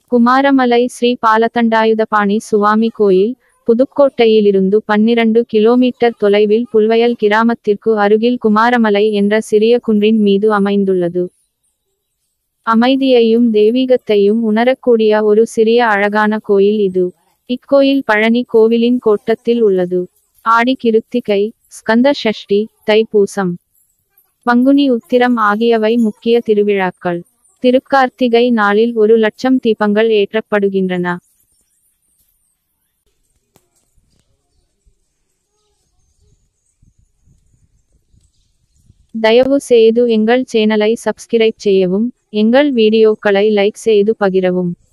குமாரமலை ஸ்ரீ பாலதண்டாயுதபாணி சுவாமி கோயில் புதுக்கோட்டையிலிருந்து பன்னிரண்டு கிலோமீட்டர் தொலைவில் புல்வயல் கிராமத்திற்கு அருகில் குமாரமலை என்ற சிறிய குன்றின் மீது அமைந்துள்ளது அமைதியையும் தெய்வீகத்தையும் உணரக்கூடிய ஒரு சிறிய அழகான கோயில் இது இக்கோயில் பழனி கோவிலின் கோட்டத்தில் உள்ளது ஆடி கிருத்திகை ஸ்கந்த ஷஷ்டி தைப்பூசம் பங்குனி உத்திரம் ஆகியவை முக்கிய திருவிழாக்கள் திருக்கார்த்திகை நாளில் ஒரு லட்சம் தீபங்கள் ஏற்றப்படுகின்றன தயவு செய்து எங்கள் சேனலை சப்ஸ்கிரைப் செய்யவும் எங்கள் வீடியோக்களை லைக் செய்து பகிரவும்